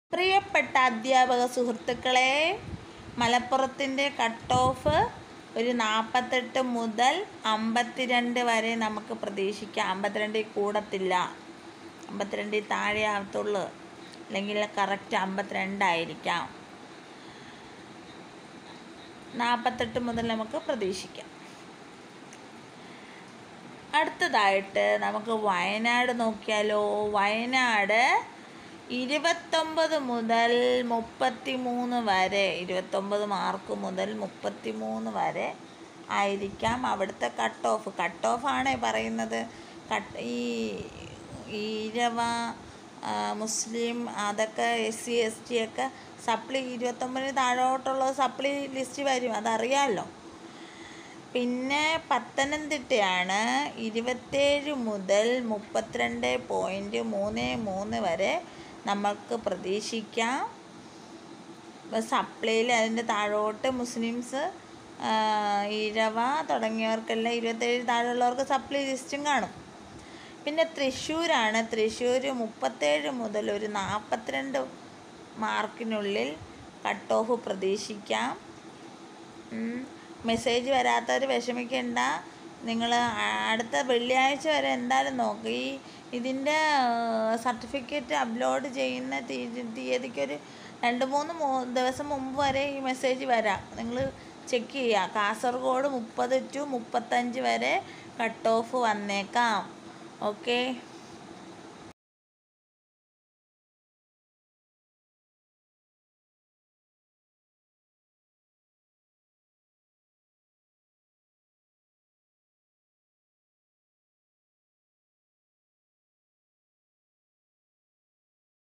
പ്രിയപ്പെട്ട അധ്യാപക സുഹൃത്തുക്കളെ മലപ്പുറത്തിൻ്റെ കട്ട് ഓഫ് ഒരു നാൽപ്പത്തെട്ട് മുതൽ അമ്പത്തിരണ്ട് വരെ നമുക്ക് പ്രതീക്ഷിക്കാം അമ്പത്തിരണ്ടിൽ കൂടത്തില്ല അമ്പത്തിരണ്ടിൽ താഴെ ആവത്തുള്ളൂ അല്ലെങ്കിൽ കറക്റ്റ് അമ്പത്തിരണ്ടായിരിക്കാം നാൽപ്പത്തെട്ട് മുതൽ നമുക്ക് പ്രതീക്ഷിക്കാം അടുത്തതായിട്ട് നമുക്ക് വയനാട് നോക്കിയാലോ വയനാട് ഇരുപത്തൊമ്പത് മുതൽ മുപ്പത്തി മൂന്ന് വരെ ഇരുപത്തൊമ്പത് മാർക്ക് മുതൽ മുപ്പത്തി മൂന്ന് വരെ ആയിരിക്കാം അവിടുത്തെ കട്ട് ഓഫ് കട്ട് ഓഫാണേ പറയുന്നത് കട്ട് ഈ ഈരവ ആ, മുസ്ലിം അതൊക്കെ എസ് സി എസ് ടി ഒക്കെ സപ്ലി ഇരുപത്തൊമ്പതിന് താഴോട്ടുള്ള സപ്ലി ലിസ്റ്റ് വരും അതറിയാമല്ലോ പിന്നെ പത്തനംതിട്ടയാണ് ഇരുപത്തേഴ് മുതൽ മുപ്പത്തിരണ്ട് പോയിൻറ്റ് മൂന്ന് മൂന്ന് വരെ നമുക്ക് പ്രതീക്ഷിക്കാം സപ്ലൈയിൽ അതിൻ്റെ താഴോട്ട് മുസ്ലിംസ് ആ, ഈഴവ തുടങ്ങിയവർക്കെല്ലാം ഇരുപത്തേഴ് താഴെയുള്ളവർക്ക് സപ്ലൈ ലിസ്റ്റും കാണും പിന്നെ തൃശ്ശൂരാണ് തൃശ്ശൂർ മുപ്പത്തേഴ് മുതൽ ഒരു നാൽപ്പത്തിരണ്ട് മാർക്കിനുള്ളിൽ കട്ട് ഓഫ് പ്രതീക്ഷിക്കാം ഉം. മെസ്സേജ് വരാത്തവർ വിഷമിക്കണ്ട നിങ്ങൾ അടുത്ത വെള്ളിയാഴ്ച വരെ എന്തായാലും നോക്ക് ഈ ഇതിൻ്റെ സർട്ടിഫിക്കറ്റ് അപ്ലോഡ് ചെയ്യുന്ന തീയതി തീയതിക്കൊരു രണ്ട് മൂന്ന് മൂ ദിവസം മുമ്പ് വരെ ഈ മെസ്സേജ് വരാം നിങ്ങൾ ചെക്ക് ചെയ്യുക കാസർഗോഡ് മുപ്പത് ടു മുപ്പത്തഞ്ച് വരെ കട്ട് ഓഫ് വന്നേക്കാം ഓക്കെ